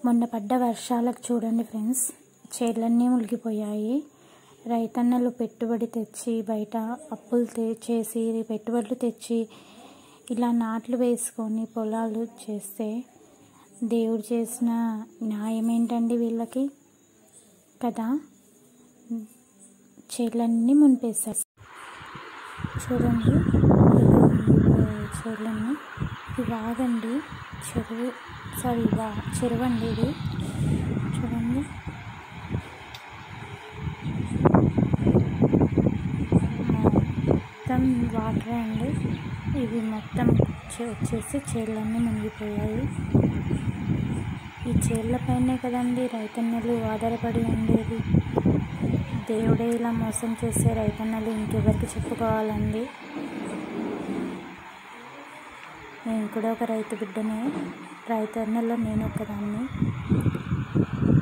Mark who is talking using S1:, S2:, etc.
S1: మొన్న పడ్డ వర్షాలకు చూడండి ఫ్రెండ్స్ చేలన్నీ మునిగిపోయాయి రైతన్నలు పెట్టుబడి తెచ్చి బయట అప్పులు తె చేసి పెట్టుబడులు తెచ్చి ఇలా నాట్లు వేసుకొని పొలాలు చేస్తే దేవుడు చేసిన న్యాయం ఏంటండి వీళ్ళకి కదా చేలన్నీ మునిపేశారు చూడండి చేలన్నీ ఇది వాగండి చెరువు సారీ వా చెరువు అండి ఇది చూడండి మొత్తం వాటర్ అండి ఇవి మొత్తం వచ్చే- వచ్చేసి చేళ్ళన్నీ మునిగిపోయాయి ఈ చేళ్ళపైనే కదండి రైతన్నలు ఆధారపడి ఉండేది దేవుడే ఇలా మోసం చేసే రైతన్నలు ఇంకెవరికి చెప్పుకోవాలండి నేను కూడా ఒక రైతు బిడ్డనే రైతన్నలో నేను ఒకదాన్ని